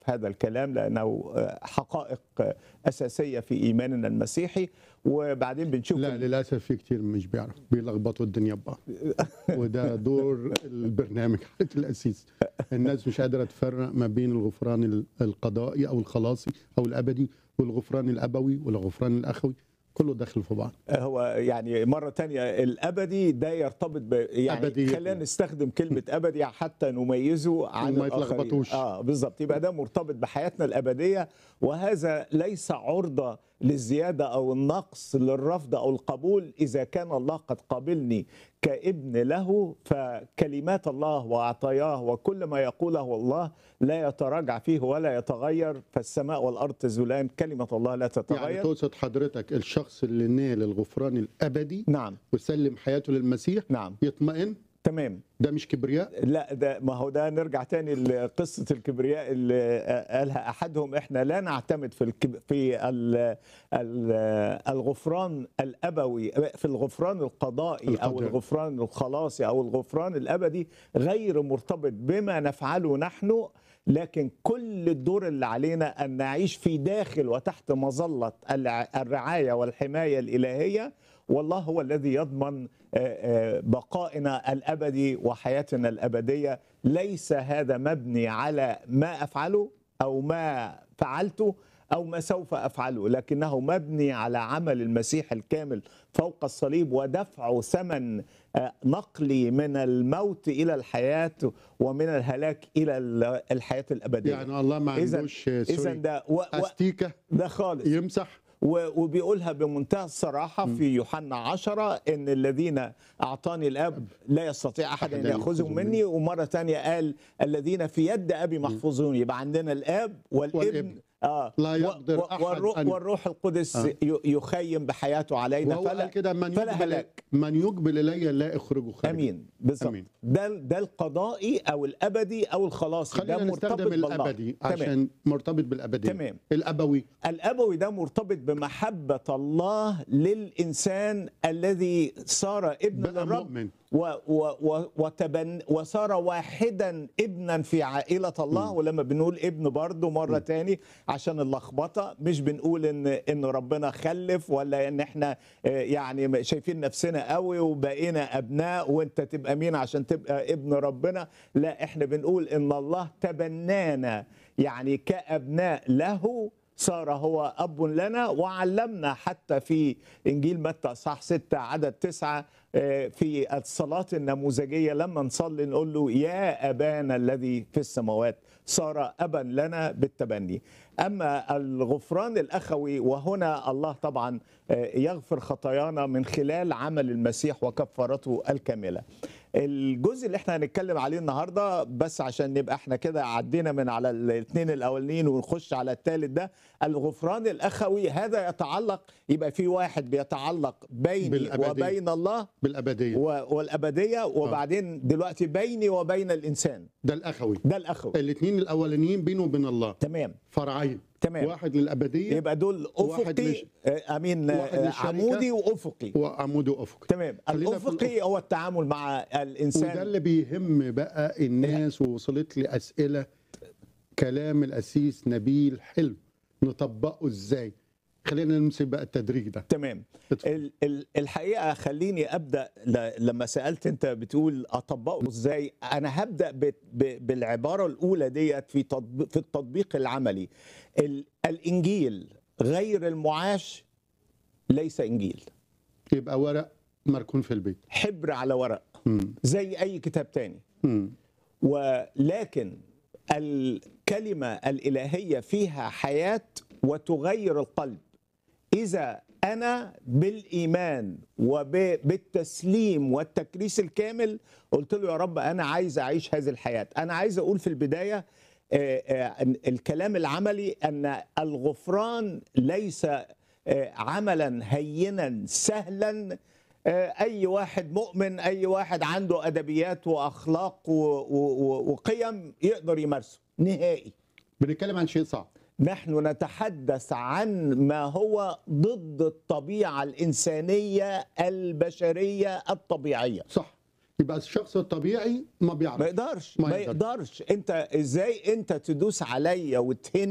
في هذا الكلام لانه آه، حقائق آه، اساسيه في ايماننا المسيحي وبعدين بنشوف لا للاسف في كتير مش بيعرف بيلخبطوا الدنيا ببعض وده دور البرنامج حاله الاسيس الناس مش قادره تفرق ما بين الغفران ال- القضائي او الخلاصي او الابدي والغفران الابوي والغفران الاخوي كله داخل في بعض هو يعني مرة تانية الأبدي ده يرتبط ب يعني أبدي. خلينا نستخدم كلمة أبدي حتى نميزه عن وما الآخرين. يتلخبطوش. اه بالظبط يبقى ده مرتبط بحياتنا الأبدية وهذا ليس عرضة للزيادة أو النقص للرفض أو القبول إذا كان الله قد قابلني كابن له فكلمات الله وعطاياه وكل ما يقوله الله لا يتراجع فيه ولا يتغير فالسماء والأرض تزولان كلمة الله لا يعني تتغير تقصد حضرتك الشخص اللي نال الغفران الابدي نعم وسلم حياته للمسيح نعم يطمئن تمام ده مش كبرياء لا ده ما هو ده نرجع تاني لقصه الكبرياء اللي قالها احدهم احنا لا نعتمد في الكب في ال ال الغفران الابوي في الغفران القضائي او القضائي. الغفران الخلاصي او الغفران الابدي غير مرتبط بما نفعله نحن لكن كل الدور اللي علينا ان نعيش في داخل وتحت مظله الع- الرعايه والحمايه الالهيه والله هو الذي يضمن آه، آه، بقائنا الابدي وحياتنا الابديه ليس هذا مبني على ما افعله او ما فعلته او ما سوف افعله لكنه مبني على عمل المسيح الكامل فوق الصليب ودفع ثمن آه، نقلي من الموت الى الحياه ومن الهلاك الى ال- الحياه الابديه يعني الله ما اذا عندوش اذا سوري ده و... و... استيكه ده خالص يمسح و- وبيقولها بمنتهى الصراحة في يوحنا عشرة إن الذين أعطاني الأب لا يستطيع أحد أن أحد أن يأخذهم يأخذهم مني ومرة تانية قال الذين في يد أبي محفوظون يبقى عندنا الآب والابن والابن. آه لا و- يقدر و- أحد والروح, أن- والروح القدس آه. ي- يخيم بحياته علينا وهو قال كده من فلا يقبل هلاك. من يقبل الي لا اخرجه خارجا امين بالظبط أمين. ده ده القضائي او الابدي او الخلاصي ده خلينا مرتبط نستخدم بالله الابدي تمام. عشان مرتبط بالابدي تمام. الابوي الابوي ده مرتبط بمحبه الله للانسان الذي صار ابن بقى للرب مؤمن. و و و وتبن وصار واحدا ابنا في عائله الله ولما بنقول ابن برضه مره تاني عشان اللخبطه مش بنقول ان ان ربنا خلف ولا ان احنا آه، يعني شايفين نفسنا قوي وبقينا ابناء وانت تبقى مين عشان تبقى ابن ربنا لا احنا بنقول ان الله تبنانا يعني كابناء له صار هو أب لنا وعلمنا حتى في إنجيل متى صح 6 عدد 9 في الصلاة النموذجية لما نصلي نقول له يا أبانا الذي في السماوات صار أبا لنا بالتبني أما الغفران الأخوي وهنا الله طبعا يغفر خطايانا من خلال عمل المسيح وكفارته الكاملة الجزء اللي احنا هنتكلم عليه النهارده بس عشان نبقى احنا كده عدينا من على الاثنين الاولين ونخش على الثالث ده الغفران الاخوي هذا يتعلق يبقى في واحد بيتعلق بيني بالأبدية. وبين الله بالابديه و- والابديه وبعدين دلوقتي بيني وبين الانسان ده الاخوي ده الاخوي الاثنين الاولانيين بينه وبين الله تمام فرعين تمام. واحد للابديه يبقى دول واحد افقي مش- آه، امين آه، واحد للشركة. عمودي وافقي وعمود افقي تمام خلينا في الافقي هو التعامل مع وده الانسان اللي بيهم بقى الناس ووصلت لي اسئله كلام الاسيس نبيل حلو نطبقه ازاي خلينا نمسك بقى التدريج ده تمام اتفضل. ال- ال- الحقيقه خليني ابدا ل- لما سالت انت بتقول اطبقه ازاي انا هبدا ب- ب- بالعباره الاولى ديت في تطبيق في التطبيق العملي ال- الانجيل غير المعاش ليس انجيل يبقى ورق مركون في البيت حبر على ورق مم. زي اي كتاب تاني مم. ولكن الكلمة الإلهية فيها حياة وتغير القلب إذا أنا بالإيمان وبالتسليم والتكريس الكامل قلت له يا رب أنا عايز أعيش هذه الحياة أنا عايز أقول في البداية آه، آه، أن الكلام العملي أن الغفران ليس آه، عملا هينا سهلا آه، اي واحد مؤمن اي واحد عنده ادبيات واخلاق و- و- و- وقيم يقدر يمارسه نهائي بنتكلم عن شيء صعب نحن نتحدث عن ما هو ضد الطبيعه الانسانيه البشريه الطبيعيه صح يبقى الشخص الطبيعي ما ما بيعرف يقدرش ما ما يقدرش. يقدرش انت ازاي انت تدوس عليا وتهن